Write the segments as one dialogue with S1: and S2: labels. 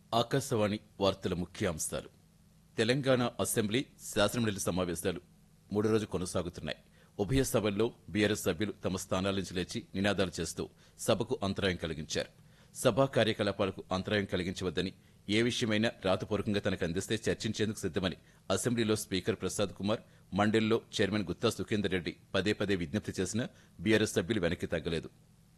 S1: ఆకాశవాణి వార్తల ముఖ్యాంశాలు తెలంగాణ అసెంబ్లీ శాసనమండలి సమావేశాలు మూడో రోజు కొనసాగుతున్నాయి ఉభయ సభల్లో బీఆర్ఎస్ సభ్యులు తమ స్థానాల నుంచి లేచి నినాదాలు చేస్తూ సభకు అంతరాయం కలిగించారు సభా కార్యకలాపాలకు అంతరాయం కలిగించవద్దని ఏ విషయమైనా రాతపూర్వకంగా తనకు అందిస్తే చర్చించేందుకు సిద్దమని అసెంబ్లీలో స్పీకర్ ప్రసాద్ కుమార్ మండలిలో చైర్మన్ గుత్తా సుఖేందర్ రెడ్డి పదే పదే విజ్ఞప్తి చేసినా బీఆర్ఎస్ సభ్యులు వెనక్కి తగ్గలేదు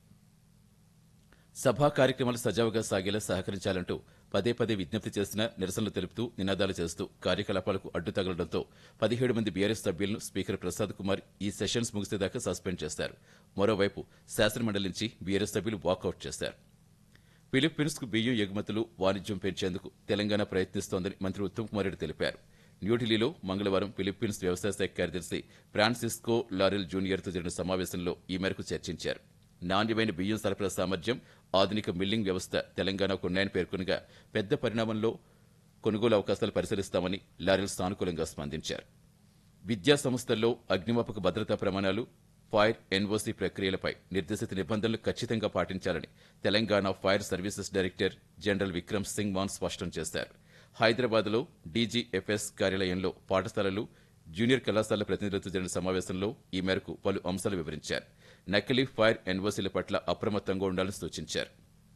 S1: సభా కార్యక్రమాలు సజావుగా సాగేలా సహకరించాలంటూ పదే పదే విజ్ఞప్తి చేసిన నిరసనలు తెలుపుతూ నినాదాలు చేస్తూ కార్యకలాపాలకు అడ్డు తగలడంతో పదిహేడు మంది బీఆర్ఎస్ సభ్యులను స్పీకర్ ప్రసాద్ కుమార్ ఈ సెషన్స్ ముగిసేదాకా సస్పెండ్ చేశారు మరోవైపు శాసనమండలి నుంచి బీఆర్ఎస్ సభ్యులు వాకౌట్ చేశారు ఫిలిప్పీన్స్ కు బియ్యం ఎగుమతులు వాణిజ్యం పెంచేందుకు తెలంగాణ ప్రయత్నిస్తోందని మంత్రి ఉత్తమ్ కుమార్ రెడ్డి తెలిపారు న్యూఢిల్లీలో మంగళవారం ఫిలిప్పీన్స్ వ్యవసాయ శాఖ కార్యదర్శి ఫ్రాన్సిస్కో లారెల్ జూనియర్తో జరిగిన సమావేశంలో ఈ మేరకు చర్చించారు నాణ్యమైన బియ్యం సరఫరా సామర్థ్యం ఆధునిక మిల్లింగ్ వ్యవస్థ తెలంగాణకు ఉన్నాయని పేర్కొనగా పెద్ద పరిణామంలో కొనుగోలు అవకాశాలు పరిశీలిస్తామని లారెల్ సానుకూలంగా స్పందించారు విద్యా సంస్థల్లో అగ్నిమాపక భద్రతా ప్రమాణాలు ఫైర్ ఎన్ఓసీ ప్రక్రియలపై నిర్దేశిత నిబంధనలు ఖచ్చితంగా పాటించాలని Telangana fire services director general Vikram Singh Mann స్పష్టం చేశారు హైదరాబాద్లో డీజీఎఫ్ఎస్ కార్యాలయంలో పాఠశాలలు జూనియర్ కళాశాల ప్రతినిధులతో జరిగిన సమావేశంలో ఈ మేరకు పలు అంశాలు వివరించారు నకిలీ ఫైర్ ఎన్ఓసీల పట్ల అప్రమత్తంగా ఉండాలని సూచించారు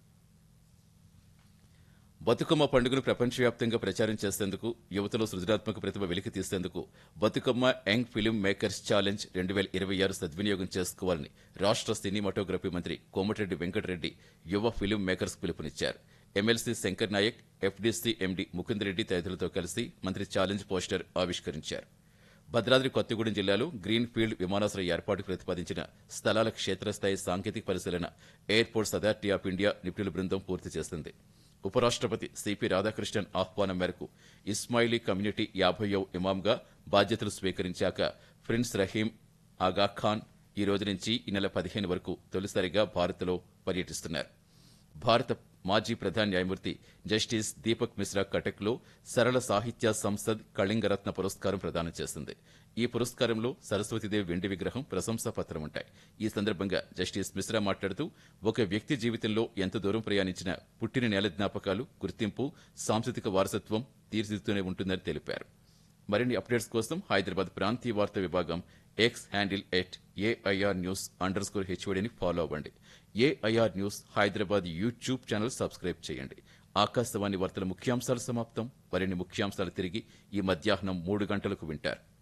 S1: బతుకమ్మ పండుగను ప్రపంచవ్యాప్తంగా ప్రచారం చేసేందుకు యువతలో సృజనాత్మక ప్రతిభ వెలికి తీసేందుకు Bathukamma young film makers challenge రెండు వేల ఇరవై ఆరు సద్వినియోగం చేసుకోవాలని రాష్ట్ర సినిమాటోగ్రఫీ మంత్రి కోమటిరెడ్డి వెంకటరెడ్డి యువ ఫిలిం మేకర్స్ పిలుపునిచ్చారు MLC Shankar Naik FDC MD Mukundareddy తదితరులతో కలిసి మంత్రి ఛాలెంజ్ పోస్టర్ ఆవిష్కరించారు భద్రాద్రి కొత్తగూడెం జిల్లాలో గ్రీన్ ఫీల్డ్ విమానాశ్రయ ఏర్పాటుకు ప్రతిపాదించిన స్థలాల క్షేత్రస్థాయి సాంకేతిక పరిశీలన ఎయిర్పోర్ట్స్ అథారిటీ ఆఫ్ ఇండియా నిపుణుల బృందం పూర్తి చేసింది ఉపరాష్ట్రపతి సిపి రాధాకృష్ణన్ ఆహ్వానం మేరకు ఇస్మాయిలీ కమ్యూనిటీ యాభైవ ఇమాంగా బాధ్యతలు స్వీకరించాక ప్రిన్స్ రహీం ఆగా ఖాన్ ఈ రోజు నుంచి ఈ నెల పదిహేను వరకు తొలిసారిగా భారత్లో పర్యటిస్తున్నారు భారత మాజీ ప్రధాన న్యాయమూర్తి జస్టిస్ దీపక్ మిశ్రా కటక్లో సరళ సాహిత్య సంసద్ కళింగరత్న పురస్కారం ప్రదానం చేసింది ఈ పురస్కారంలో సరస్వతీదేవి వెండి విగ్రహం ప్రశంసా పత్రం ఉంటాయి ఈ సందర్భంగా జస్టిస్ మిశ్రా మాట్లాడుతూ ఒక వ్యక్తి జీవితంలో ఎంత దూరం ప్రయాణించినా పుట్టిన నేల జ్ఞాపకాలు గుర్తింపు సాంస్కృతిక వారసత్వం తీర్చిదిద్దుతూనే ఉంటుందని తెలిపారు మరిన్ని అప్డేట్స్ కోసం హైదరాబాద్ ప్రాంతీయ వార్తా విభాగం X handle at AIR news underscore హెచ్ఓడిని ఫాలో అవ్వండి AIR news Hyderabad YouTube channel subscribe చేయండి ఆకాశవాణి వార్తల ముఖ్యాంశాలు సమాప్తం మరిన్ని ముఖ్యాంశాలు తిరిగి ఈ మధ్యాహ్నం మూడు గంటలకు వింటారు